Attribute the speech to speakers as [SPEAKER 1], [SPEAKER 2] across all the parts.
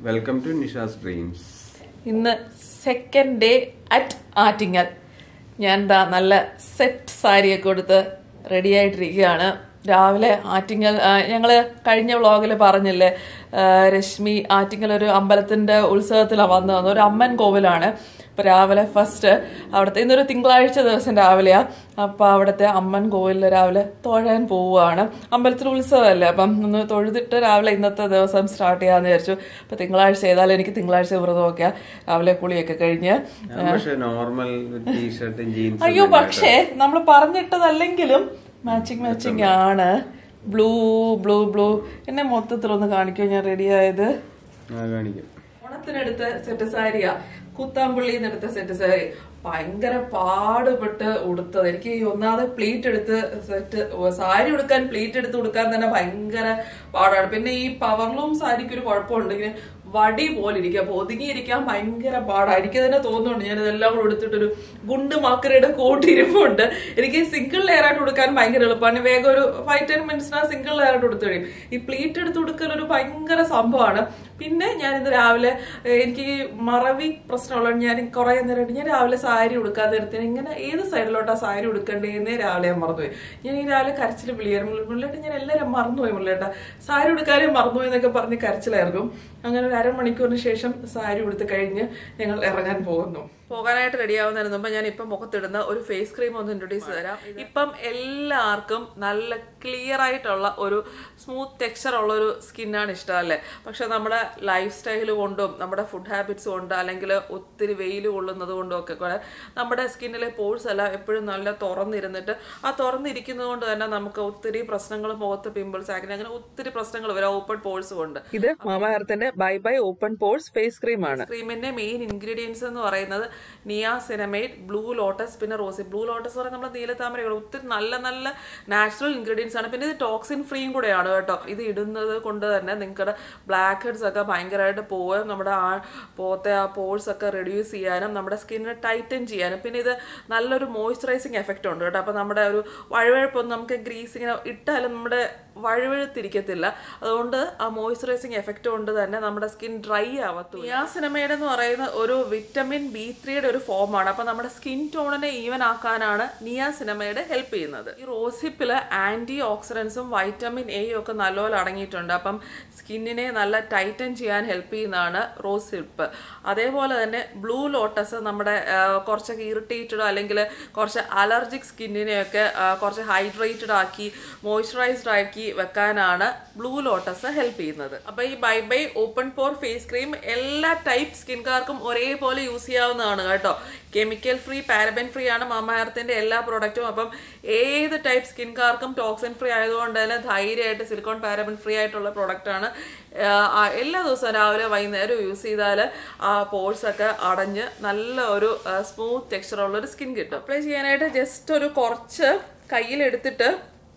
[SPEAKER 1] welcome to Nisha's dreams
[SPEAKER 2] ഇന്ന് second day at Attingal ഞാൻ ദാ നല്ല സെറ്റ് സാരിയൊക്കെ കൊടുത്ത് റെഡി ആയിട്ടിരിക്കുകയാണ് രാവിലെ ആറ്റിങ്ങൽ ആ, ഞങ്ങള് കഴിഞ്ഞ വ്ളോഗിൽ പറഞ്ഞില്ലേ ആ, രശ്മി ആറ്റിങ്ങൽ ഒരു അമ്പലത്തിന്റെ ഉത്സവത്തിലാണ് വന്നു വന്നത് ഒരു അമ്മൻ കോവിലാണ് അപ്പൊ രാവിലെ ഫസ്റ്റ് അവിടുത്തെ ഇന്നൊരു തിങ്കളാഴ്ച ദിവസം രാവിലെയാ അപ്പൊ അവിടുത്തെ അമ്മൻ കോവിലിൽ രാവിലെ തൊഴാൻ പോവുകയാണ് അമ്പലത്തിൽ ഉത്സവമല്ലേ അപ്പം ഒന്ന് തൊഴുതിട്ട് രാവിലെ ഇന്നത്തെ ദിവസം സ്റ്റാർട്ട് ചെയ്യാന്ന് വിചാരിച്ചു അപ്പൊ തിങ്കളാഴ്ച ചെയ്താലും എനിക്ക് തിങ്കളാഴ്ച വ്രതമൊക്കെ രാവിലെ കുളിയൊക്കെ കഴിഞ്ഞ്
[SPEAKER 1] ഞാൻ പക്ഷെ നോർമൽ ടീഷർട്ടും ജീൻസും
[SPEAKER 2] അയ്യോ പക്ഷേ നമ്മൾ പറഞ്ഞിട്ടതല്ലെങ്കിലും മാച്ചിങ് മാച്ചിങ് ആണ് ബ്ലൂ ബ്ലൂ ബ്ലൂ എന്നെ മൊത്തത്തിലൊന്ന് കാണിക്കുമോ ഞാൻ റെഡി ആയത്
[SPEAKER 1] കാണിക്കും
[SPEAKER 2] ഓണത്തിനെടുത്ത സെറ്റ് സാരിയാ കുത്താമ്പുള്ളിന്ന് എടുത്ത സെറ്റ് സാരി ഭയങ്കര പാടുപെട്ട് ഉടുത്തത് എനിക്ക് ഈ ഒന്നാമത് പ്ലീറ്റ് എടുത്ത് സെറ്റ് സാരി ഉടുക്കാൻ പ്ലീറ്റ് എടുത്ത് ഉടുക്കാൻ തന്നെ ഭയങ്കര പാടാണ് പിന്നെ ഈ പവർലൂം സാരിക്ക് ഒരു കുഴപ്പമുണ്ട് ഇങ്ങനെ വടി പോലെ ഇരിക്കുക അപ്പൊ ഒതുങ്ങിയിരിക്കാൻ ഭയങ്കര പാടാണ് എനിക്ക് തന്നെ തോന്നുന്നുണ്ട് ഞാൻ ഇതെല്ലാം കൂടെ എടുത്തിട്ടൊരു ഗുണ്ട് മാക്കരയുടെ കൂട്ടിരിപ്പുണ്ട് എനിക്ക് സിംഗിൾ ലെയർ ആയിട്ട് കൊടുക്കാൻ ഭയങ്കര എളുപ്പമാണ് വേഗം ഒരു ഫൈവ് ടെൻ മിനിറ്റ്സിനാ സിംഗിൾ ലെയർ ആയിട്ട് കൊടുത്തു കഴിയും ഈ പ്ലീറ്റ് എടുത്ത് കൊടുക്കൽ ഒരു ഭയങ്കര സംഭവമാണ് പിന്നെ ഞാൻ ഇന്ന് രാവിലെ ഏഹ്, എനിക്ക് ഈ മറവി പ്രശ്നമുള്ളത് ഞാൻ കുറെ നേരമായിട്ട് ഞാൻ രാവിലെ സാരി ഉടുക്കാതെ നേരത്തിന് ഇങ്ങനെ ഏത് സൈഡിലോട്ടാ സാരി ഉടുക്കേണ്ടതെന്നേ രാവിലെ ഞാൻ മറന്നുപോയി ഞാൻ ഈ രാവിലെ കരച്ചിൽ വിളിയായിരുന്നു മുള്ളിട്ട് ഞാൻ എല്ലാവരും മറന്നുപോയി മുള്ളിട്ട സാരി ഉടുക്കാനും മറന്നുപോയി എന്നൊക്കെ പറഞ്ഞ് കരച്ചിലായിരുന്നു അങ്ങനെ ഒരു അരമണിക്കൂറിന് ശേഷം സാരി ഉടുത്ത് കഴിഞ്ഞ് ഞങ്ങൾ ഇറങ്ങാൻ പോകുന്നു പോകാനായിട്ട് റെഡി ആവുന്നതിന് മുമ്പ് ഞാൻ ഇപ്പം മുഖത്തിടുന്ന ഒരു ഫേസ് ക്രീം ഒന്ന് ഇൻട്രൊഡ്യൂസ് തരാം ഇപ്പം എല്ലാവർക്കും നല്ല ക്ലിയർ ആയിട്ടുള്ള ഒരു സ്മൂത്ത് ടെക്സ്ചർ ഉള്ള ഒരു സ്കിന്നാണ് ഇഷ്ടമല്ലേ പക്ഷെ നമ്മുടെ ലൈഫ് സ്റ്റൈൽ കൊണ്ടും നമ്മുടെ ഫുഡ് ഹാബിറ്റ്സ് കൊണ്ട് അല്ലെങ്കിൽ ഒത്തിരി വെയിൽ കൊള്ളുന്നത് കൊണ്ടും ഒക്കെ കൂടെ നമ്മുടെ സ്കിന്നിലെ പോഴ്സ് എല്ലാം എപ്പോഴും നല്ല തുറന്നിരുന്നിട്ട് ആ തുറന്നിരിക്കുന്നത് കൊണ്ട് തന്നെ നമുക്ക് ഒത്തിരി പ്രശ്നങ്ങൾ മുഖത്ത് പിമ്പിൾസ് ആക്കി അങ്ങനെ ഒത്തിരി പ്രശ്നങ്ങൾ വരാം ഓപ്പൺ പോഴ്സ് കൊണ്ട് ഇത് മാമാഹർത്തിന്റെ bye bye open pores face cream ആണ് ക്രീമിന്റെ മെയിൻ ഇൻഗ്രീഡിയൻസ് എന്ന് പറയുന്നത് നിയാ സിനമേഡ് ബ്ലൂ ലോട്ടസ് പിന്നെ റോസി ബ്ലൂ ലോട്ടസ് എന്ന് പറയുന്നത് നമ്മുടെ നീലത്താമരകൾ ഒത്തിരി നല്ല നല്ല നാച്ചുറൽ ഇൻഗ്രീഡിയൻസ് ആണ് പിന്നെ ഇത് ടോക്സിൻ ഫ്രീയും കൂടെയാണ് കേട്ടോ ഇത് ഇടുന്നത് കൊണ്ട് തന്നെ നിങ്ങളുടെ ബ്ലാക്ക് ഹെഡ്സ് ഒക്കെ ഭയങ്കരമായിട്ട് പോവുകയും നമ്മുടെ ആ പോത്തെ ആ പോഴ്സ് ഒക്കെ റെഡ്യൂസ് ചെയ്യാനും നമ്മുടെ സ്കിന്നിനെ ടൈറ്റൻ ചെയ്യാനും പിന്നെ ഇത് നല്ലൊരു മോയ്സ്ചറൈസിങ് എഫക്റ്റ് ഉണ്ട് കേട്ടോ അപ്പോൾ നമ്മുടെ ഒരു വഴുവഴുപ്പൊന്നും നമുക്ക് ഗ്രീസ് ഇങ്ങനെ ഇട്ടാലും നമ്മുടെ വഴുവഴുത്തിരിക്കത്തില്ല അതുകൊണ്ട് ആ മോയ്സ്ചറൈസിങ് എഫക്റ്റ് കൊണ്ട് തന്നെ നമ്മുടെ സ്കിൻ ഡ്രൈ ആവത്തു നിയാസിനമേഡ് എന്ന് പറയുന്ന ഒരു വിറ്റമിൻ ബി ത്രീയുടെ ഒരു ഫോമാണ് അപ്പോൾ നമ്മുടെ സ്കിൻ ടോണിനെ ഈവൻ ആക്കാനാണ് നിയാസിനമേഡ് ഹെൽപ്പ് ചെയ്യുന്നത് ഈ റോസിപ്പിൽ ആന്റി ഓക്സിഡൻസും വൈറ്റമിൻ എയും ഒക്കെ നല്ലപോലെ അടങ്ങിയിട്ടുണ്ട് അപ്പം സ്കിന്നിനെ നല്ല ടൈറ്റൻ ചെയ്യാൻ ഹെൽപ്പ് ചെയ്യുന്നതാണ് റോസ് ഹിപ്പ് അതേപോലെ തന്നെ ബ്ലൂ ലോട്ടസ് നമ്മുടെ ആ, കുറച്ചൊക്കെ ഇറിറ്റേറ്റഡ് അല്ലെങ്കിൽ കുറച്ച് അലർജിക് സ്കിന്നിനെയൊക്കെ ആ, കുറച്ച് ഹൈഡ്രേറ്റഡ് ആക്കി മോയ്സ്ചറൈസ്ഡ് ആക്കി വെക്കാനാണ് ബ്ലൂ ലോട്ടസ് ഹെൽപ്പ് ചെയ്യുന്നത് അപ്പോൾ ഈ bye bye open pore face cream എല്ലാ ടൈപ്പ് സ്കിൻകാർക്കും ഒരേപോലെ യൂസ് ചെയ്യാവുന്നതാണ് കേട്ടോ കെമിക്കൽ ഫ്രീ പാരബൻ ഫ്രീ ആണ് മാമാർത്തിന്റെ എല്ലാ പ്രോഡക്റ്റും അപ്പം ഏത് ടൈപ്പ് സ്കിൻകാർക്കും ടോക്സിൻ ഫ്രീ ആയതുകൊണ്ട് തന്നെ ധൈര്യമായിട്ട് സിലിക്കോൺ പാരബൻ ഫ്രീ ആയിട്ടുള്ള പ്രോഡക്റ്റ് ആണ് ആഹ് ആ എല്ലാ ദിവസവും രാവിലെ വൈകുന്നേരം യൂസ് ചെയ്താൽ ആ പോഴ്സ് ഒക്കെ അടഞ്ഞ് നല്ല ഒരു സ്മൂത്ത് ടെക്സ്ചർ ഉള്ള ഒരു സ്കിൻ കിട്ടും അപ്ലൈ ചെയ്യാനായിട്ട് ജസ്റ്റ് ഒരു കുറച്ച് കയ്യിലെടുത്തിട്ട്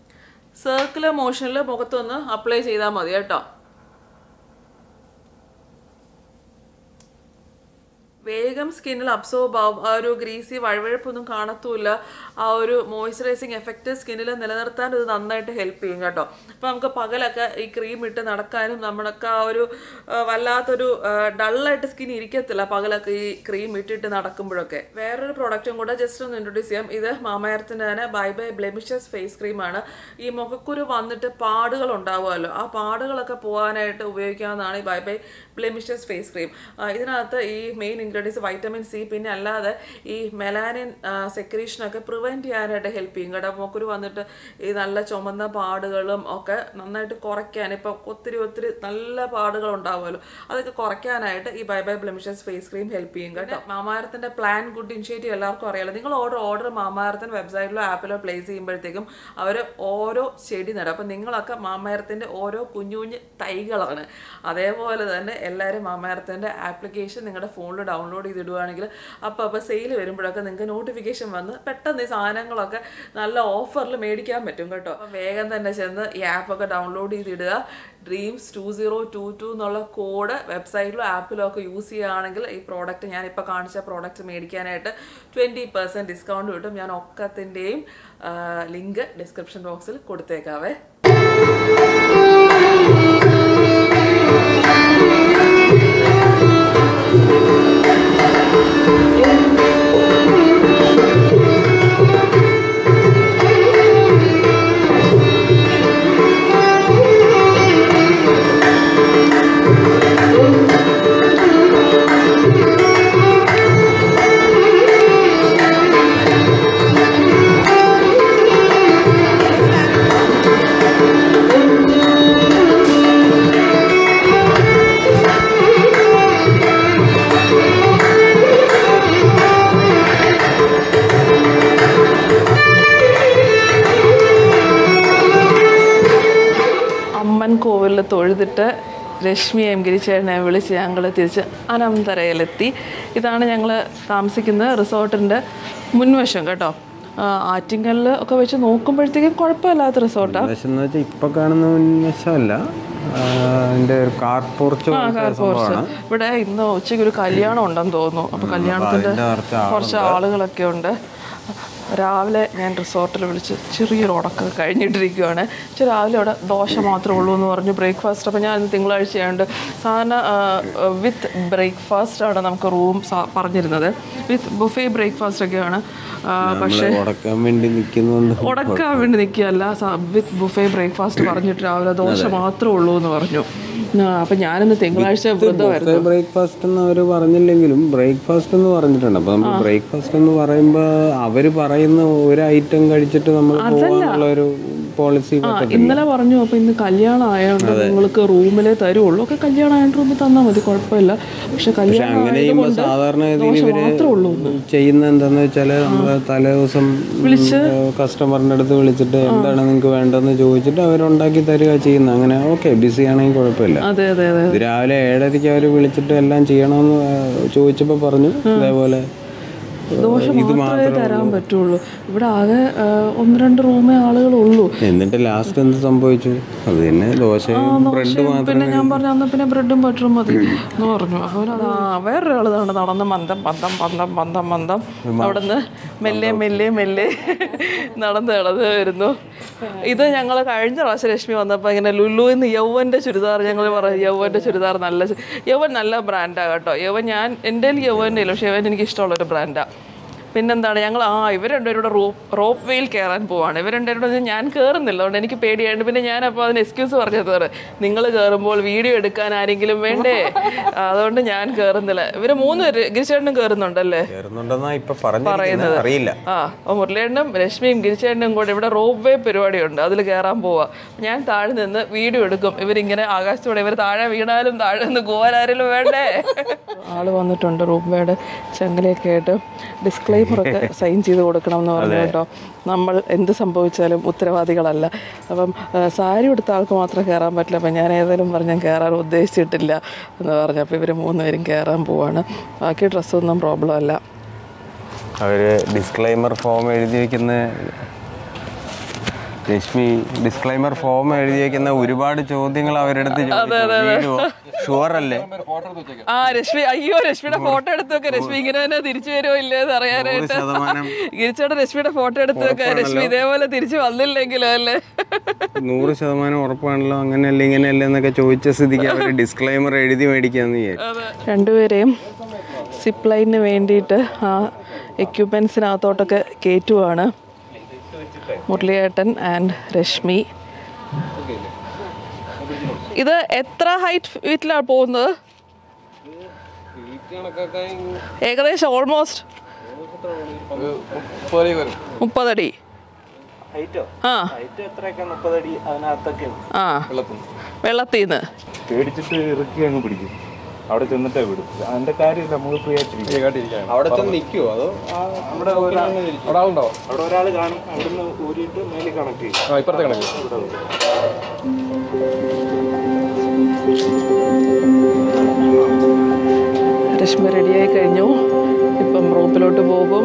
[SPEAKER 2] സർക്കുലർ മോഷനിൽ മുഖത്തൊന്ന് അപ്ലൈ ചെയ്താൽ മതി കേട്ടോ വേഗം സ്കിന്നിൽ അബ്സോർബ് ആവും ആ ഒരു ഗ്രീസി വഴുവഴുപ്പൊന്നും കാണത്തുമില്ല ആ ഒരു മോയ്സ്ചറൈസിങ് എഫക്റ്റ് സ്കിന്നിൽ നിലനിർത്താൻ ഇത് നന്നായിട്ട് ഹെൽപ്പ് ചെയ്യും കേട്ടോ അപ്പോൾ നമുക്ക് പകലൊക്കെ ഈ ക്രീം ഇട്ട് നടക്കാനും നമ്മളൊക്കെ ആ ഒരു ആ, വല്ലാത്തൊരു ഡള്ളായിട്ട് സ്കിൻ ഇരിക്കത്തില്ല പകലൊക്കെ ഈ ക്രീം ഇട്ടിട്ട് നടക്കുമ്പോഴൊക്കെ വേറൊരു പ്രോഡക്റ്റും കൂടെ ജസ്റ്റ് ഒന്ന് ഇൻട്രൊഡ്യൂസ് ചെയ്യാം ഇത് മാമയർത്തിൻ്റെ തന്നെ ബൈ ബൈ ബ്ലെമിഷസ് ഫേസ് ക്രീമാണ് ഈ മുഖക്കുരു വന്നിട്ട് പാടുകൾ ഉണ്ടാവുമല്ലോ ആ പാടുകളൊക്കെ പോകാനായിട്ട് ഉപയോഗിക്കാവുന്നതാണ് ഈ bye bye blemishes face cream ഇതിനകത്ത് ഈ മെയിൻ ഇൻഗ്രീഡിയൻസ് വൈറ്റമിൻ സി പിന്നെ അല്ലാതെ ഈ മെലാനിൻ സെക്രീഷനൊക്കെ പ്രിവെൻറ്റ് ചെയ്യാനായിട്ട് ഹെൽപ്പ് ചെയ്യും കേട്ടോ മുഖക്കുരു വന്നിട്ട് ഈ നല്ല ചുമന്ന പാടുകളും ഒക്കെ നന്നായിട്ട് കുറയ്ക്കാൻ ഇപ്പം ഒത്തിരി ഒത്തിരി നല്ല പാടുകൾ ഉണ്ടാവുമല്ലോ അതൊക്കെ കുറയ്ക്കാനായിട്ട് ഈ bye bye blemishes face cream help ചെയ്യും കേട്ടോ മാമാരത്തിന്റെ പ്ലാൻ ഗുഡ് ഇനിഷ്യേറ്റീവ് എല്ലാവർക്കും അറിയാലോ നിങ്ങൾ ഓർഡർ ഓർഡർ മാമാരത്തിന്റെ വെബ്സൈറ്റിലോ ആപ്പിലോ പ്ലേസ് ചെയ്യുമ്പോഴത്തേക്കും അവർ ഓരോ ചെടി നടും അപ്പം നിങ്ങളൊക്കെ മാമാരത്തിന്റെ ഓരോ കുഞ്ഞു കുഞ്ഞു തൈകളാണ് അതേപോലെ തന്നെ എല്ലാവരും മാമാരത്തിന്റെ ആപ്ലിക്കേഷൻ നിങ്ങളുടെ ഫോണിൽ ഡൗൺലോഡ് ചെയ്തിടുവാണെങ്കിൽ അപ്പോൾ അപ്പോൾ സെയിൽ വരുമ്പോഴൊക്കെ നിങ്ങൾക്ക് നോട്ടിഫിക്കേഷൻ വന്ന് പെട്ടെന്ന് ഈ സാധനങ്ങളൊക്കെ നല്ല ഓഫറിൽ മേടിക്കാൻ പറ്റും കേട്ടോ അപ്പം വേഗം തന്നെ ചെന്ന് ഈ ആപ്പൊക്കെ ഡൗൺലോഡ് ചെയ്തിടുക dreams two zero two two എന്നുള്ള കോഡ് വെബ്സൈറ്റിലോ ആപ്പിലോ ഒക്കെ യൂസ് ചെയ്യുകയാണെങ്കിൽ ഈ പ്രോഡക്റ്റ് ഞാൻ ഇപ്പോൾ കാണിച്ച പ്രോഡക്റ്റ് മേടിക്കാനായിട്ട് ട്വൻറ്റി പെർസെൻറ്റ് ഡിസ്കൗണ്ട് കിട്ടും ഞാൻ ഒക്കത്തിൻ്റെയും ലിങ്ക് ഡിസ്ക്രിപ്ഷൻ ബോക്സിൽ കൊടുത്തേക്കാവേ അമ്മൻ കോവിലിൽ തൊഴുതിട്ട് രശ്മി എം ഗിരിച്ചേട്ടനെ വിളിച്ച് ഞങ്ങൾ തിരിച്ച് അനന്തരയിലെത്തി ഇതാണ് ഞങ്ങൾ താമസിക്കുന്ന റിസോർട്ടിൻ്റെ മുൻവശം കേട്ടോ ആ, ആറ്റിങ്ങലിൽ ഒക്കെ വെച്ച് നോക്കുമ്പോഴത്തേക്കും കുഴപ്പമില്ലാത്ത റിസോർട്ടാണ്
[SPEAKER 1] പക്ഷെ എന്ന് വെച്ചാൽ ഇപ്പൊ കാണുന്ന മുൻവശമല്ല അതിന്റെ ഒരു കാർ പോർച്ച് സംഭവമാണ്
[SPEAKER 2] ഇവിടെ ഇന്ന് ഉച്ചയ്ക്ക് ഒരു കല്യാണം ഉണ്ടെന്ന് തോന്നുന്നു അപ്പോൾ കല്യാണത്തിൻ്റെ
[SPEAKER 1] അതിന്റെ കുറച്ച്
[SPEAKER 2] കുറച്ച് ആളുകളൊക്കെ ഉണ്ട് രാവിലെ ഞാൻ റിസോർട്ടിൽ വിളിച്ച് ചെറിയൊരു ഉടക്കൊക്കെ കഴിഞ്ഞിട്ടിരിക്കുകയാണ് പക്ഷെ രാവിലെ അവിടെ ദോശ മാത്രമേ ഉള്ളൂ എന്ന് പറഞ്ഞു ബ്രേക്ക്ഫാസ്റ്റ് അപ്പോൾ ഞാൻ ഇന്ന് തിങ്കളാഴ്ച ആയതുകൊണ്ട് സാധാരണ വിത്ത് ബ്രേക്ക്ഫാസ്റ്റ് ആണ് നമുക്ക് റൂം പറഞ്ഞിരുന്നത് വിത്ത് ബുഫേ ബ്രേക്ക്ഫാസ്റ്റ് ഒക്കെയാണ് ആ, പക്ഷേ
[SPEAKER 1] നമ്മള് ഉടക്കാൻ വേണ്ടി നിൽക്കുന്നുണ്ട്
[SPEAKER 2] ഉടക്കാൻ വേണ്ടി നിൽക്കുകയല്ല വിത്ത് ബുഫേ ബ്രേക്ക്ഫാസ്റ്റ് പറഞ്ഞിട്ട് രാവിലെ ദോശ മാത്രമേ ഉള്ളൂ എന്ന് പറഞ്ഞു ആ, അപ്പം ഞാനിന്ന് തിങ്കളാഴ്ച വ്രതമായിരുന്നു
[SPEAKER 1] ബ്രേക്ക്ഫാസ്റ്റ് എന്ന് അവര് പറഞ്ഞില്ലെങ്കിലും ബ്രേക്ക്ഫാസ്റ്റ് എന്ന് പറഞ്ഞിട്ടുണ്ട് അപ്പൊ നമ്മൾ ബ്രേക്ക്ഫാസ്റ്റ് എന്ന് പറയുമ്പോ അവര് പറയുന്ന ഒരു ഐറ്റം കഴിച്ചിട്ട് നമ്മൾ പോകാനുള്ള ഒരു പോളിസി
[SPEAKER 2] ആ ഇന്നലെ പറഞ്ഞു അപ്പൊ ഇന്ന് കല്യാണം ആയതുകൊണ്ട് നിങ്ങൾക്ക് റൂമിലേ തരുള്ളൂ ഒക്കെ കല്യാണം ആയതുകൊണ്ട് റൂമിൽ തന്നാൽ മതി കുഴപ്പമില്ല പക്ഷെ കല്യാണം
[SPEAKER 1] അങ്ങനെ ചെയ്യുമ്പോ
[SPEAKER 2] ആയതുകൊണ്ട്
[SPEAKER 1] സാധാരണ
[SPEAKER 2] ദോശ
[SPEAKER 1] രീതിയിൽ ഇവര്
[SPEAKER 2] മാത്രമേ ഉള്ളൂ
[SPEAKER 1] ചെയ്യുന്ന എന്താന്ന് വെച്ചാല് നമ്മള് തലേ ദിവസം കസ്റ്റമറിന്റെ അടുത്ത് വിളിച്ചിട്ട് എന്താണ് നിങ്ങൾക്ക് വേണ്ടതെന്ന് ചോദിച്ചിട്ട് അവരുണ്ടാക്കി തരിക ചെയ്യുന്ന അങ്ങനെ ഓക്കെ ബിസി ആണെങ്കിൽ കുഴപ്പമില്ല
[SPEAKER 2] അതെ അതെ അതെ
[SPEAKER 1] ഇത് രാവിലെ ഏഴരയ്ക്ക് അവർ വിളിച്ചിട്ട് എല്ലാം ചെയ്യണമെന്ന് ചോദിച്ചപ്പോൾ പറഞ്ഞു ഇതേപോലെ
[SPEAKER 2] ദോശ മാത്രമേ തരാൻ പറ്റുള്ളൂ ഇവിടെ ആകെ ആ, ഒന്ന് രണ്ട് റൂമേ ആളുകളുള്ളൂ
[SPEAKER 1] എന്നിട്ട് ലാസ്റ്റ് എന്ത് സംഭവിച്ചു അത് തന്നെ ദോശയും ബ്രെഡ് മാത്രം
[SPEAKER 2] പിന്നെ ഞാൻ പറഞ്ഞു അന്ന് പിന്നെ ബ്രെഡും ബട്ടറും മതി എന്ന് പറഞ്ഞു അപ്പോൾ ആ വേറൊരാൾ ഇതാണ് നടന്ന് മന്ദം പന്തം പന്തം പന്തം പന്തം അവിടുന്ന് മെല്ലെ മെല്ലെ മെല്ലെ നടന്ന് നടന്ന് വരുന്നു ഇത് ഞങ്ങൾ കഴിഞ്ഞ പ്രാവശ്യം രശ്മി വന്നപ്പോൾ ഇങ്ങനെ ലുലു എന്ന് യൗവൻ്റെ ചുരിദാർ ഞങ്ങൾ പറയും യൗവൻ്റെ ചുരിദാർ നല്ല ചു- യൗവൻ നല്ല ബ്രാൻഡാണ് കേട്ടോ യൗവൻ ഞാൻ എൻ്റെ യൗവൻ്റെ ഇല്ല പക്ഷേ യൗവൻ എനിക്ക് ഇഷ്ടമുള്ളൊരു ബ്രാൻഡാണ് പിന്നെന്താണ് ഞങ്ങൾ ആ ഇവർ രണ്ടുപേരും കൂടെ റോപ്പ് റോപ്പ് വെയിൽ കയറാൻ പോവാണ് ഇവർ രണ്ടുപേരും കൂടെ ഞാൻ കയറുന്നില്ല അതുകൊണ്ട് എനിക്ക് പേടിയായിട്ട് പിന്നെ ഞാൻ അപ്പോൾ അതിന് എക്സ്ക്യൂസ് പറഞ്ഞത് നിങ്ങൾ കയറുമ്പോൾ വീഡിയോ എടുക്കാൻ ആരെങ്കിലും വേണ്ടേ അതുകൊണ്ട് ഞാൻ കയറുന്നില്ല ഇവർ മൂന്ന് പേര് ഗിരിച്ചേട്ടനും കയറുന്നുണ്ടല്ലേ
[SPEAKER 1] കയറുന്നുണ്ടെന്നാ ഇപ്പൊ പറഞ്ഞിരിക്കുന്നത് അറിയില്ല
[SPEAKER 2] ആ അപ്പോൾ മുരളിയേട്ടനും രശ്മിയും ഗിരിച്ചേട്ടനും കൂടെ ഇവിടെ റോപ്പ് വേ പരിപാടിയുണ്ട് അതിൽ കയറാൻ പോവാ ഞാൻ താഴെ നിന്ന് വീഡിയോ എടുക്കും ഇവരിങ്ങനെ ആകാശത്തോടെ ഇവർ താഴെ വീണാലും താഴെ നിന്ന് പോകാൻ ആരെങ്കിലും വേണ്ടേ ആള് വന്നിട്ടുണ്ട് റൂപ്പ് വേയുടെ ചങ്ങലയൊക്കെ ആയിട്ട് ഡിസ്ക്ലൈമർ ഒക്കെ സൈൻ ചെയ്ത് കൊടുക്കണം എന്ന് പറഞ്ഞു കേട്ടോ നമ്മൾ എന്ത് സംഭവിച്ചാലും ഉത്തരവാദികളല്ല അപ്പം ആ, സാരി ഉടുത്ത ആൾക്ക് മാത്രം കയറാൻ പറ്റില്ല അപ്പം ഞാൻ ഏതായാലും പറഞ്ഞ് ഞാൻ കയറാൻ ഉദ്ദേശിച്ചിട്ടില്ല എന്ന് പറഞ്ഞു അപ്പോൾ ഇവർ മൂന്നുപേരും കയറാൻ പോവാണ് ബാക്കി ഡ്രസ്സൊന്നും പ്രോബ്ലം അല്ല
[SPEAKER 1] അവര് ഡിസ്ക്ലൈമർ ഫോം എഴുതി വെക്കുന്ന രശ്മി ഡിസ്ക്ലൈമർ ഫോം എഴുതി വെക്കുന്ന ഒരുപാട് ചോദ്യങ്ങൾ അവരെടുത്ത് ഷുവർ അല്ലേ
[SPEAKER 2] ആ രശ്മി അയ്യോ രശ്മിയുടെ ഫോട്ടോ എടുത്ത് വെക്ക രശ്മി ഇങ്ങനെ തന്നെ തിരിച്ചു വരുമോ ഇല്ലേ എന്ന് അറിയാനായിട്ട്
[SPEAKER 1] ശതമാനം
[SPEAKER 2] ഗിരിച്ചോടെ രശ്മിയുടെ ഫോട്ടോ എടുത്ത് വെക്ക രശ്മി ഇതേപോലെ തിരിച്ചു വന്നില്ലെങ്കിലോ അല്ലേ
[SPEAKER 1] നൂറ് ശതമാനം ഉറപ്പാണല്ലോ അങ്ങനെയല്ല ഇങ്ങനെയല്ല എന്നൊക്കെ ചോദിച്ച സ്ഥിതിക്ക് അവർ ഡിസ്ക്ലൈമർ എഴുതി മേടിക്കാന്ന് വിചാരിച്ചു
[SPEAKER 2] രണ്ടുപേരെയും സിപ്പ് ലൈനിന് വേണ്ടിയിട്ട് ആ എക്യുപ്മെൻസിനകത്തോട്ടൊക്കെ കയറ്റുവാണ് മുരളിയേട്ടൻ ആൻഡ് രശ്മി ഇത് എത്ര ഹൈറ്റ് ഫീറ്റിലാണ് പോകുന്നത് ഏകദേശം ഓൾമോസ്റ്റ് മുപ്പതടി ആ ആ വെള്ളത്തിൽ നിന്ന്
[SPEAKER 3] പേടിച്ചിട്ട് ഇറക്കി അങ്ങ് പിടിക്കും അവിടെ ചെന്നിട്ടേ വിടും അതിന്റെ കാര്യമില്ല നമുക്ക് ഫ്രീ ആയിട്ടിരിക്കും
[SPEAKER 1] അവിടെ ചെന്ന് നിൽക്കുവോ അതോ
[SPEAKER 3] അവിടെ ഒരാളുണ്ടോ അവിടെ ഒരാൾ കാണും അവിടുന്ന് ഊരിയിട്ട് മേലെ കണക്ട് ചെയ്യും ഇപ്പുറത്തെ കണക്ട്
[SPEAKER 2] രശ്മി റെഡിയായി കഴിഞ്ഞു ഇപ്പം റോപ്പിലോട്ട് പോകും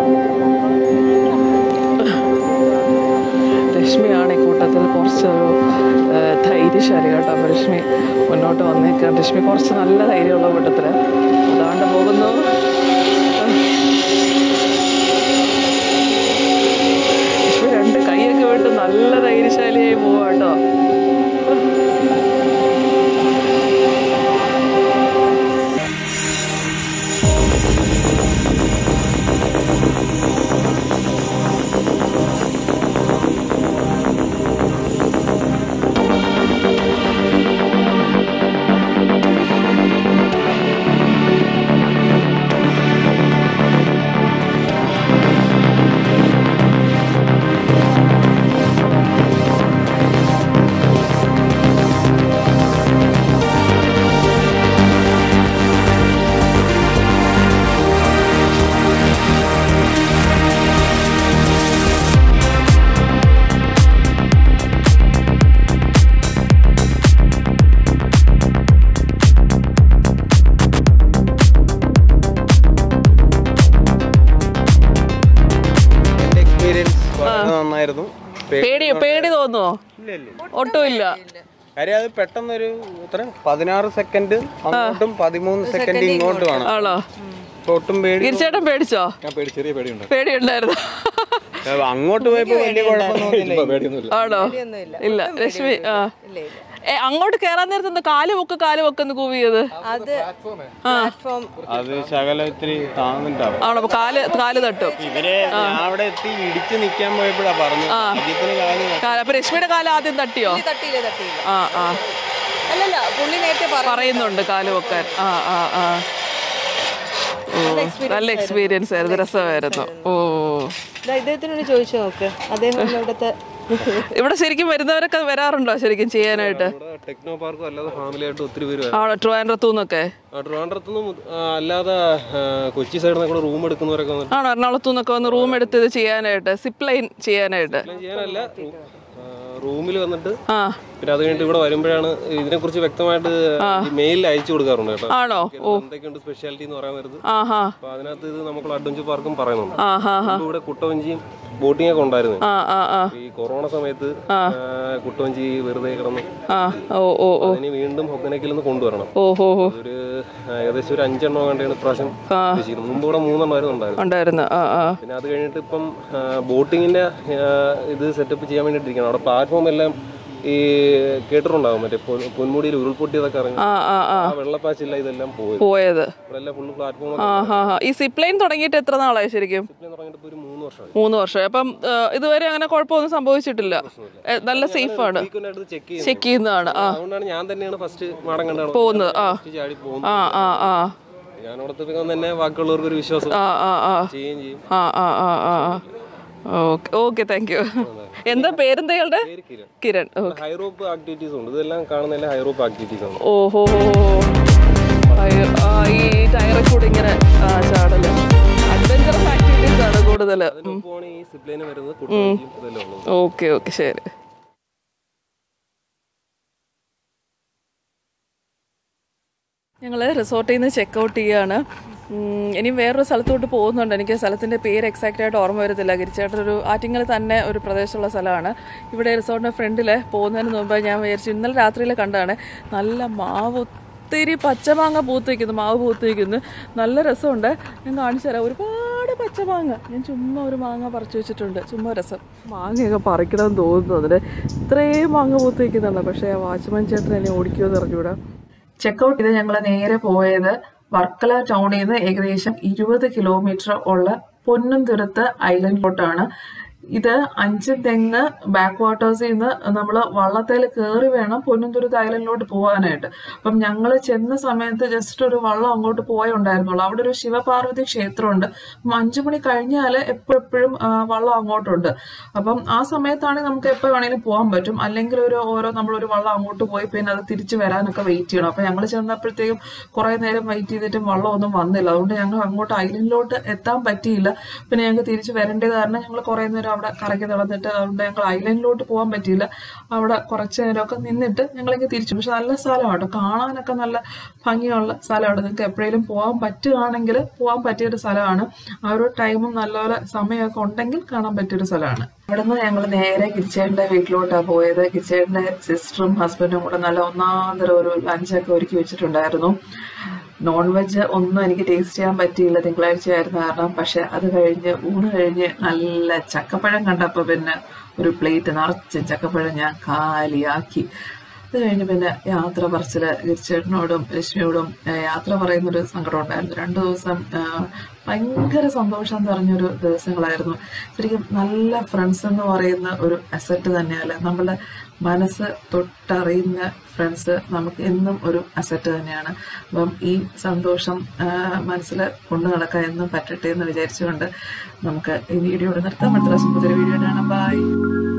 [SPEAKER 2] രശ്മിയാണ് ഈ കൂട്ടത്തിൽ കുറച്ചൊരു ആ, ധൈര്യശാലി കേട്ടോ അപ്പോൾ രശ്മി മുന്നോട്ട് വന്നേക്കാം രശ്മി കുറച്ച് നല്ല ധൈര്യമുള്ള കൂട്ടത്തിൽ അതാണ്ട് പോകുന്നു രശ്മി രണ്ട് കൈയൊക്കെ വിട്ട് നല്ല ധൈര്യശാലിയായി പോവാ കേട്ടോ
[SPEAKER 1] നന്നായിരുന്നു പേ-
[SPEAKER 4] പേടി പേടി തോന്നുവോ
[SPEAKER 1] ഇല്ല ഇല്ല
[SPEAKER 4] ഒട്ടും ഇല്ല
[SPEAKER 1] കാര്യം അത് പെട്ടെന്നൊരു എത്ര പതിനാറ് സെക്കൻഡ് അങ്ങോട്ടും പതിമൂന്ന് സെക്കൻഡ് ഇങ്ങോട്ടും ആണ്
[SPEAKER 4] ആണോ
[SPEAKER 1] അപ്പൊ ഒട്ടും പേടി
[SPEAKER 4] ഗിരിച്ചേട്ടൻ പേടിച്ചോ
[SPEAKER 3] ഞാൻ പേടി ചെറിയ പേടിയുണ്ട്
[SPEAKER 4] പേടിയുണ്ടായിരുന്നു
[SPEAKER 1] അങ്ങോട്ട് പോയപ്പോ വലിയ കുഴപ്പം തോന്നിയില്ല
[SPEAKER 3] പേടിയൊന്നുമില്ല
[SPEAKER 4] ആണോ ഇല്ല രശ്മി ആ ഏ അങ്ങോട്ട് കേറാൻ നേരത്ത് എന്താ കാല് പൊക്ക് കാല് പൊക്കെന്ന് കൂവിയത്
[SPEAKER 5] അത് പ്ലാറ്റ്ഫോം
[SPEAKER 1] അത് ശകലം ഇത്തിരി താന്നിട്ടാവും
[SPEAKER 4] ആണോ അപ്പൊ കാല് കാല് തട്ടും
[SPEAKER 1] ഇവരെ ഞാൻ അവിടെ എത്തി ഇടിച്ച് നിക്കാൻ പോയപ്പോഴാ പറഞ്ഞു ഇതിന് കാല്
[SPEAKER 4] കാല് അപ്പൊ രശ്മിയുടെ കാല് ആദ്യം തട്ടിയോ
[SPEAKER 5] തട്ടിയില്ല തട്ടിയില്ല
[SPEAKER 4] ആ ആ
[SPEAKER 5] അല്ലല്ല പുള്ളി നേരത്തെ പറഞ്ഞു
[SPEAKER 4] പറയുന്നുണ്ട് കാല് പൊക്കാൻ ആ ആ ആ ഓ, നല്ല എക്സ്പീരിയൻസ് ആയിരുന്നു രസമായിരുന്നു ഓ
[SPEAKER 5] ദാ ഇദ്ദേഹത്തിനോട് ചോദിച്ചു നോക്ക് അദ്ദേഹം ഇവിടുത്തെ
[SPEAKER 4] ഇവിടെ ശരിക്കും വരുന്നവരൊക്കെ വരാറുണ്ടോ ശരിക്കും ചെയ്യാനായിട്ട്
[SPEAKER 3] ഇവിടെ ടെക്നോ പാർക്കും അല്ലാതെ ഫാമിലി ആയിട്ട് ഒത്തിരി പേര്
[SPEAKER 4] ആണോ ട്രിവാൻഡ്രത്തു നിന്നൊക്കെ
[SPEAKER 3] ട്രിവാൻഡ്രത്ത് നിന്നും അല്ലാതെ ആ, കൊച്ചി സൈഡിൽ നിന്നൊക്കെ റൂം എടുക്കുന്നവരൊക്കെ വന്നിട്ട്
[SPEAKER 4] ആണോ എറണാകുളത്തു നിന്നൊക്കെ വന്ന് റൂം എടുത്ത് ഇത് ചെയ്യാനായിട്ട് സിപ്പ് ലൈൻ ചെയ്യാനായിട്ട്
[SPEAKER 3] എല്ലാം ചെയ്യാനല്ല റൂമിൽ വന്നിട്ട്
[SPEAKER 4] ആ
[SPEAKER 3] പിന്നെ അത് കഴിഞ്ഞിട്ട് ഇവിടെ വരുമ്പോഴാണ് ഇതിനെ കുറിച്ച് വ്യക്തമായിട്ട് മെയിലിൽ അയച്ചു കൊടുക്കാറുണ്ട് കേട്ടോ
[SPEAKER 4] ആണോ ഓ
[SPEAKER 3] എന്തൊക്കെയുണ്ട് സ്പെഷ്യാലിറ്റി എന്ന് പറയാൻ വരുന്നത്
[SPEAKER 4] ആ ഹാ
[SPEAKER 3] അപ്പൊ അതിനകത്ത് ഇത് നമുക്ക് അഡ്വഞ്ചർ പാർക്കും പറയുന്നുണ്ട്
[SPEAKER 4] ആ ഹാ ഹാ
[SPEAKER 3] മുമ്പ് ഇവിടെ കുട്ടവഞ്ചിയും ബോട്ടിംഗ് ഒക്കെ ഉണ്ടായിരുന്നു
[SPEAKER 4] ആ ആ ആ
[SPEAKER 3] ഈ കൊറോണ സമയത്ത് ആ, കുട്ടവഞ്ചി വെറുതെ കിടന്നു
[SPEAKER 4] ആ ഓ ഓ ഓ
[SPEAKER 3] അതിന് വീണ്ടും ഹൊക്കനക്കിൽ നിന്ന് കൊണ്ടുവരണം
[SPEAKER 4] ഓ ഹോ ഹോ
[SPEAKER 3] ഒരു ആ, ഏകദേശം ഒരു അഞ്ചെണ്ണം വേണ്ടിയാണ് ഇപ്രാവശ്യം ഉദ്ദേശിക്കുന്നത് മുമ്പ് ഇവിടെ മൂന്നെണ്ണമായിരുന്നു ഉണ്ടായിരുന്നു
[SPEAKER 4] ഉണ്ടായിരുന്നു ആ ആ
[SPEAKER 3] പിന്നെ അത് കഴിഞ്ഞിട്ട് ഇപ്പം ബോട്ടിങ്ങിന്റെ ഇത് സെറ്റപ്പ് ചെയ്യാൻ വേണ്ടിയിട്ടിരിക്കണം അവിടെ പ്ലാറ്റ്ഫോം എല്ലാം ഈ കേട്ടിട്ടുണ്ടാവും മറ്റേ പൊൻ- പൊന്മുടിയിൽ ഉരുൾപൊട്ടിയതൊക്കെ ഇറങ്ങി
[SPEAKER 4] ആ ആ ആ
[SPEAKER 3] ആ വെള്ളപ്പാച്ചില്ല ഇതെല്ലാം പോയത്
[SPEAKER 4] പോയത്
[SPEAKER 3] ഇവിടെ എല്ലാം ഫുള്ള് പ്ലാറ്റ്ഫോം
[SPEAKER 4] ആ ഹാ ഹാ ഈ സിപ്പ് ലൈൻ തുടങ്ങിയിട്ട് എത്ര നാളായി ശരിക്കും
[SPEAKER 3] തുടങ്ങിയിട്ട് ഇപ്പൊ ഒരു മൂന്ന് വർഷമായി
[SPEAKER 4] മൂന്ന് വർഷമായി അപ്പം ആ, ഇതുവരെ അങ്ങനെ കുഴപ്പമൊന്നും സംഭവിച്ചിട്ടില്ല ഏ, നല്ല സേഫ് ആണ്
[SPEAKER 3] ഫ്രീക്വന്റ് ചെക്ക് ചെയ്യുന്നത്
[SPEAKER 4] ചെക്ക് ചെയ്യുന്നതാണ് ആ
[SPEAKER 3] അതുകൊണ്ടാണ് ഞാൻ തന്നെയാണ് ഫസ്റ്റ് മാടം കണ്ടാണ്
[SPEAKER 4] പോകുന്നത് ആ
[SPEAKER 3] ഫസ്റ്റ് ചാടി പോകുന്നത്
[SPEAKER 4] ആ ആ ആ
[SPEAKER 3] ഞാൻ അവിടെ എത്തിയപ്പോൾ തന്നെ ബാക്കിയുള്ളവർക്ക് ഒരു വിശ്വാസം
[SPEAKER 4] ആ ആ ആ
[SPEAKER 3] ചെയ്യുകയും ചെയ്യും
[SPEAKER 4] ആ ആ ആ ആ ഓക്കെ ഓക്കെ താങ്ക് യു എന്താ പേരെന്തയാളുടെ
[SPEAKER 3] പേര് കിരൺ
[SPEAKER 4] കിരൺ ഓ
[SPEAKER 3] ഹൈറോപ്പ് ആക്ടിവിറ്റീസ് ഉണ്ട് ഇതെല്ലാം കാണുന്നതെല്ലാം ഹൈറോപ്പ് ആക്ടിവിറ്റീസ് ആണ്
[SPEAKER 4] ഓഹോ അയ്യോ, ആ, ഈ ടയറിൽ കൂടി ഇങ്ങനെ ആ, ചാടല് അഡ്വഞ്ചറസ് ആക്ടിവിറ്റീസ് ആണ് കൂടുതൽ
[SPEAKER 3] അതിനൊപ്പമാണ് ഈ സിപ്ലൈന് വരുന്നത് കുട്ടവഞ്ചിയും ഇതെല്ലാം ഉള്ളത്
[SPEAKER 4] ഓക്കെ ഓക്കെ ശരി ഞങ്ങൾ റിസോർട്ടിൽ നിന്ന് ചെക്ക് ഔട്ട് ചെയ്യാണ് ഉം, ഇനി വേറൊരു സ്ഥലത്തോട്ട് പോകുന്നുണ്ട് എനിക്ക് സ്ഥലത്തിൻ്റെ പേര് എക്സാക്റ്റ് ആയിട്ട് ഓർമ്മ വരത്തില്ല ഗിരിച്ചേട്ടൻ ഒരു ആറ്റിങ്ങൽ തന്നെ ഒരു പ്രദേശമുള്ള സ്ഥലമാണ് ഇവിടെ റിസോർട്ടിൻ്റെ ഫ്രണ്ടിൽ പോകുന്നതിന് മുമ്പ് ഞാൻ വിചാരിച്ചു ഇന്നലെ രാത്രിയിൽ കണ്ടതാണ് നല്ല മാവ് ഒത്തിരി പച്ചമാങ്ങ പൂത്ത് നിൽക്കുന്നു മാവ് പൂത്ത് നിൽക്കുന്നു നല്ല രസമുണ്ട് ഞാൻ കാണിച്ചു തരാം ഒരുപാട് പച്ചമാങ്ങ ഞാൻ ചുമ്മാ ഒരു മാങ്ങ പറിച്ചു വെച്ചിട്ടുണ്ട് ചുമ്മാ രസം മാങ്ങയൊക്കെ പറിക്കണമെന്ന് തോന്നുന്നു അതിന് ഇത്രയും മാങ്ങ പൂത്ത് നിൽക്കുന്നുണ്ട് പക്ഷേ ആ വാച്ച്മാൻ ചേട്ടൻ എന്നെ ഓടിക്കുമെന്ന് അറിഞ്ഞൂടാ
[SPEAKER 2] ചെക്കൗട്ട് ചെയ്ത് ഞങ്ങൾ നേരെ പോയത് വർക്കല ടൗണിൽ നിന്ന് ഏകദേശം ഇരുപത് കിലോമീറ്റർ ഉള്ള പൊന്നുംതുരത്ത് ഐലൻഡിലോട്ടാണ് ഇത് അഞ്ച് തെങ്ങ് ബാക്ക് വാട്ടേഴ്സിൽ നിന്ന് നമ്മൾ വള്ളത്തേൽ കയറി വേണം പൊന്നുംതുരത്ത് ഐലൻഡിലോട്ട് പോകാനായിട്ട് അപ്പം ഞങ്ങൾ ചെന്ന സമയത്ത് ജസ്റ്റ് ഒരു വള്ളം അങ്ങോട്ട് പോയേ ഉണ്ടായിരുന്നുള്ളൂ അവിടെ ഒരു ശിവപാർവതി ക്ഷേത്രമുണ്ട് അപ്പം അഞ്ചു മണി കഴിഞ്ഞാൽ എപ്പോഴെപ്പോഴും വള്ളം അങ്ങോട്ടുണ്ട് അപ്പം ആ സമയത്താണെങ്കിൽ നമുക്ക് എപ്പോൾ വേണമെങ്കിലും പോകാൻ പറ്റും അല്ലെങ്കിൽ ഒരു ഓരോ നമ്മളൊരു വള്ളം അങ്ങോട്ട് പോയി പിന്നെ അത് തിരിച്ചു വരാനൊക്കെ വെയിറ്റ് ചെയ്യണം അപ്പം ഞങ്ങൾ ചെന്നപ്പോഴത്തേക്കും കുറേ നേരം വെയിറ്റ് ചെയ്തിട്ടും വള്ളമൊന്നും വന്നില്ല അതുകൊണ്ട് ഞങ്ങൾ അങ്ങോട്ട് ഐലൻഡിലോട്ട് എത്താൻ പറ്റിയില്ല പിന്നെ ഞങ്ങൾക്ക് തിരിച്ചു വരേണ്ടത് കാരണം ഞങ്ങൾ കുറേ നേരം അവിടെ കറക്കി നടന്നിട്ട് അതുകൊണ്ട് ഞങ്ങൾ ഐലൻഡിലോട്ട് പോകാൻ പറ്റിയില്ല അവിടെ കുറച്ച് നേരമൊക്കെ നിന്നിട്ട് ഞങ്ങളിങ്ങനെ തിരിച്ചു പക്ഷെ നല്ല സ്ഥലമാണ് കേട്ടോ കാണാനൊക്കെ നല്ല ഭംഗിയുള്ള സ്ഥലമാണ് നിങ്ങൾക്ക് എപ്പോഴേലും പോകാൻ പറ്റുകയാണെങ്കിൽ പോകാൻ പറ്റിയൊരു സ്ഥലമാണ് ആ ഒരു ടൈമും നല്ലപോലെ സമയമൊക്കെ ഉണ്ടെങ്കിൽ കാണാൻ പറ്റിയൊരു സ്ഥലമാണ് ഇവിടുന്ന് ഞങ്ങൾ നേരെ കിച്ചേട്ടൻ്റെ വീട്ടിലോട്ടാണ് പോയത് കിച്ചേട്ടൻ്റെ സിസ്റ്ററും ഹസ്ബൻഡും കൂടെ നല്ല ഒന്നാന്തരം ഒരു ലഞ്ചൊക്കെ ഒരുക്കി വെച്ചിട്ടുണ്ടായിരുന്നു നോൺ വെജ് ഒന്നും എനിക്ക് ടേസ്റ്റ് ചെയ്യാൻ പറ്റിയില്ല തിങ്കളാഴ്ച ആയിരുന്നു കാരണം പക്ഷെ അത് കഴിഞ്ഞ് ഊണ് കഴിഞ്ഞ് നല്ല ചക്കപ്പഴം കണ്ടപ്പോൾ പിന്നെ ഒരു പ്ലേറ്റ് നിറച്ച് ചക്കപ്പഴം ഞാൻ കാലിയാക്കി അത് കഴിഞ്ഞ് പിന്നെ യാത്ര പറച്ചിൽ ഗിരിച്ചേട്ടനോടും രശ്മിയോടും ഏഹ് യാത്ര പറയുന്നൊരു സങ്കടം ഉണ്ടായിരുന്നു രണ്ടു ദിവസം ഏഹ് ഭയങ്കര സന്തോഷം നിറഞ്ഞൊരു ദിവസങ്ങളായിരുന്നു ശരിക്കും നല്ല ഫ്രണ്ട്സ് എന്ന് പറയുന്ന ഒരു അസറ്റ് തന്നെയല്ല നമ്മുടെ മനസ്സ് തൊട്ടറിയുന്ന ഫ്രണ്ട്സ് നമുക്ക് എന്നും ഒരു അസറ്റ് തന്നെയാണ് അപ്പം ഈ സന്തോഷം മനസ്സിൽ കൊണ്ടു നടക്കാൻ എന്നും പറ്റട്ടെ എന്ന് വിചാരിച്ചുകൊണ്ട് നമുക്ക് ഈ വീഡിയോ ഇവിടെ നിർത്താം അടുത്ത പ്രാവശ്യം പുതിയൊരു വീഡിയോ കാണാം ബൈ